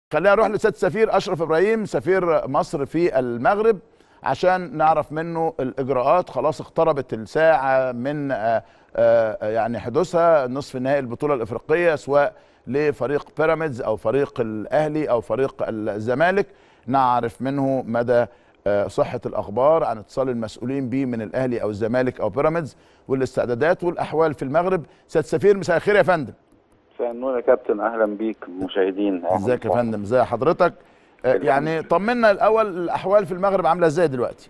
خلينا نروح لسياده السفير اشرف ابراهيم سفير مصر في المغرب عشان نعرف منه الاجراءات خلاص اقتربت الساعه من آه، آه، يعني حدوثها نصف نهائي البطوله الافريقيه سواء لفريق بيراميدز او فريق الاهلي او فريق الزمالك نعرف منه مدى آه، صحه الاخبار عن اتصال المسؤولين به من الاهلي او الزمالك او بيراميدز والاستعدادات والاحوال في المغرب سياده السفير مساء الخير يا فندم مساء النور يا كابتن اهلا بيك مشاهدين ازيك يا فندم ازي حضرتك آه، يعني طمنا الاول الاحوال في المغرب عامله ازاي دلوقتي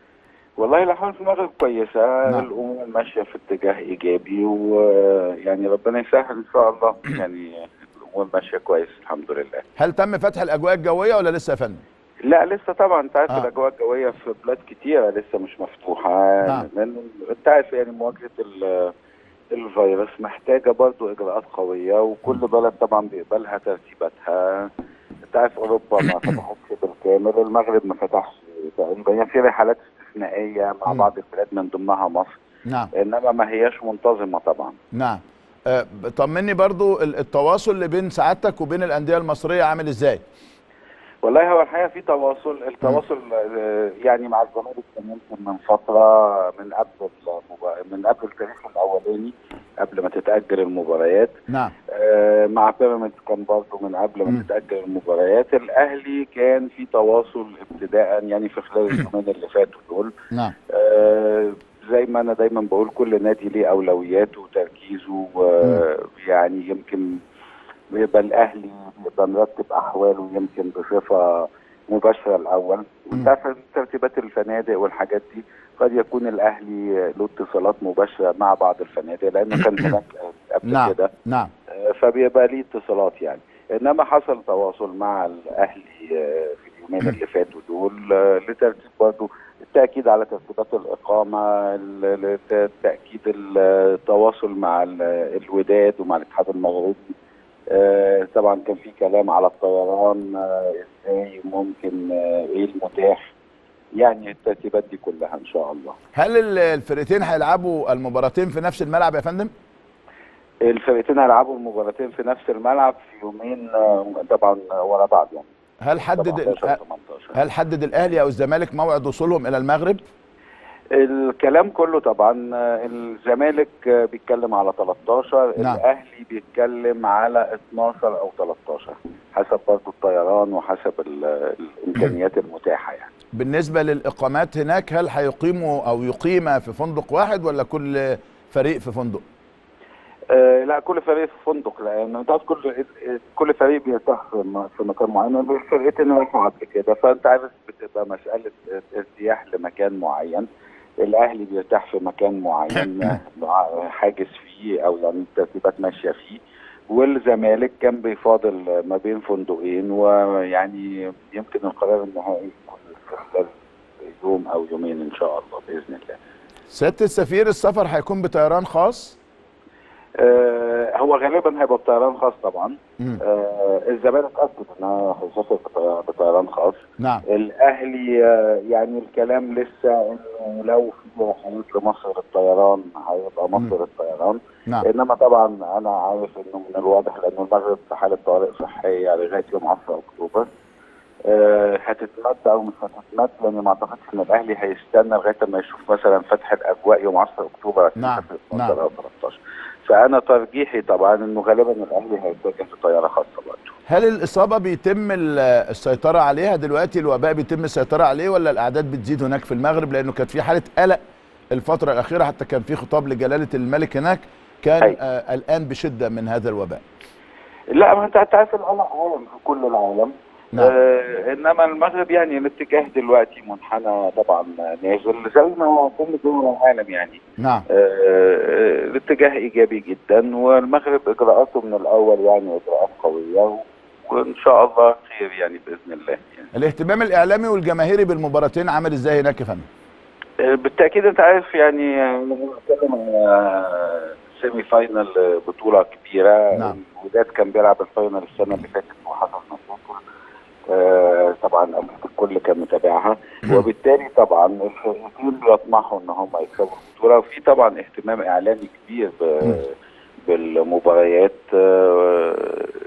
والله الاحوال في المغرب كويسه نعم. الامور ماشيه في اتجاه ايجابي ويعني ربنا يسهل ان شاء الله يعني الامور ماشيه كويس الحمد لله هل تم فتح الاجواء الجويه ولا لسه يا فندم لا لسه طبعا انت عارف آه. الاجواء الجويه في بلاد كتيره لسه مش مفتوحه نعم. لان انت عارف يعني مواجهه ال- الفيروس محتاجه برضو اجراءات قويه وكل بلد طبعا بيقبلها ترتيباتها انت عارف اوروبا ما فتحتش بالكامل المغرب ما فتحش تقريبا يعني في رحلات استثنائيه مع مم. بعض البلاد من ضمنها مصر نعم انما ما هياش منتظمه طبعا نعم آه، طمني برضو ال- التواصل اللي بين سعادتك وبين الانديه المصريه عامل ازاي والله هو الحقيقه في تواصل التواصل آه، يعني مع الزمالك كان يمكن من فتره من قبل المبا- من قبل التاريخ الاولاني قبل ما تتاجل المباريات نعم آه، مع بيراميدز كان برضه من قبل مم. ما تتاجل المباريات الاهلي كان في تواصل ابتداء يعني في خلال اليومين اللي فاتوا دول نعم آه، زي ما انا دايما بقول كل نادي ليه اولوياته وتركيزه ويعني يمكن بيبقى الاهلي بيبقى مرتب احواله يمكن بصفه مباشره الاول وانت عارف ترتيبات الفنادق والحاجات دي قد يكون الاهلي له اتصالات مباشره مع بعض الفنادق لانه كان هناك قبل نعم كده نعم آه، فبيبقى ليه اتصالات يعني انما حصل تواصل مع الاهلي آه، في اليومين اللي فاتوا دول آه، لترتيب برضه التاكيد على ترتيبات الاقامه ال- ال- تاكيد التواصل مع ال- الوداد ومع الاتحاد المغربي آه، طبعا كان في كلام على الطيران آه، ازاي ممكن آه، ايه المتاح يعني الترتيبات دي كلها ان شاء الله هل ال- الفرقتين هيلعبوا المباراتين في نفس الملعب يا فندم الفرقتين هيلعبوا المباراتين في نفس الملعب في يومين آه، طبعا ورا بعض يعني هل حدد 17 ال- 18 هل حدد الاهلي او الزمالك موعد وصولهم الى المغرب الكلام كله طبعا آه، الزمالك آه، بيتكلم على 13 نعم. الاهلي بيتكلم على 12 او 13 حسب برضه الطيران وحسب ال- الامكانيات المتاحه يعني بالنسبه للاقامات هناك هل هيقيموا او يقيم في فندق واحد ولا كل فريق في فندق آه لا كل فريق في فندق لان انت عارف كل كل فريق بيرتاح في م- في مكان معين الفرقتين راحوا قبل كده فانت عارف بتبقى مساله ارتياح لمكان معين الاهلي بيرتاح في مكان معين مع- حاجز فيه او يعني الترتيبات ماشيه فيه والزمالك كان بيفاضل ما بين فندقين ويعني يمكن القرار النهائي يكون في خلال يوم او يومين ان شاء الله باذن الله سياده السفير السفر هيكون بطيران خاص آه هو غالبا هيبقى بطيران خاص طبعا مم. آه الزمالك اكد انها هيسافر بطيران- بطيران خاص نعم الاهلي آه يعني الكلام لسه انه لو في رحلات لمصر الطيران هيبقى مصر الطيران نعم انما طبعا انا عارف انه من الواضح لانه المغرب في حاله طوارئ صحيه لغايه يوم 10 اكتوبر آه هتتمد او مش هتتمد لان ما اعتقدش ان الاهلي هيستنى لغايه ما يشوف مثلا فتح الاجواء يوم 10 اكتوبر عشان نعم، يسافر نعم. 12 او 13 فانا ترجيحي طبعا انه غالبا الاهلي هيتجه بطياره خاصه برضه هل الاصابه بيتم ال- السيطره عليها دلوقتي الوباء بيتم السيطره عليه ولا الاعداد بتزيد هناك في المغرب لانه كانت في حاله قلق الفتره الاخيره حتى كان في خطاب لجلاله الملك هناك كان أي. آه الان بشده من هذا الوباء لا ما انت أنت عارف القلق عالم في كل العالم نعم. آه انما المغرب يعني الاتجاه دلوقتي منحنى طبعا نازل زي ما هو كل دول العالم يعني نعم آه الاتجاه ايجابي جدا والمغرب اجراءاته من الاول يعني اجراءات قويه وان شاء الله خير يعني باذن الله يعني. الاهتمام الاعلامي والجماهيري بالمباراتين عامل ازاي هناك يا فندم آه، بالتاكيد انت عارف يعني آه، بنتكلم عن سيمي فاينل بطوله كبيره نعم. الوداد كان بيلعب الفاينل السنه اللي فاتت وحصل مشاكل آه، طبعا أكيد الكل كان متابعها وبالتالي طبعا الفريقين بيطمحوا ان هم يكسبوا البطوله وفي طبعا اهتمام اعلامي كبير ب- بالمباريات آه،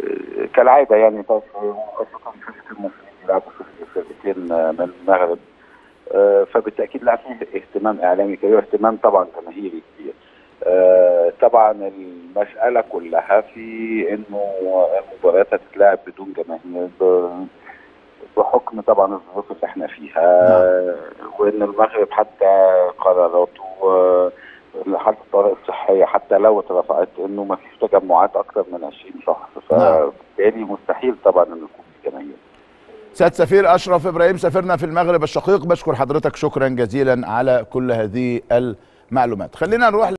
كالعاده يعني طبعا خاصه فرقه المصريين بيلعبوا في فرقتين من المغرب آه، فبالتاكيد لا فيه اهتمام اعلامي كبير واهتمام طبعا جماهيري كبير آه، طبعا المساله كلها في انه المباريات هتتلعب بدون جماهير ب- بحكم طبعا الظروف اللي احنا فيها وان المغرب حتى قراراته آه، حالة الطوارئ الصحية حتى لو اترفعت انه ما فيش تجمعات اكثر من 20 شخص نعم. فبالتالي مستحيل طبعا ان يكون في جماهير سياده سفير اشرف ابراهيم سفيرنا في المغرب الشقيق بشكر حضرتك شكرا جزيلا على كل هذه المعلومات خلينا نروح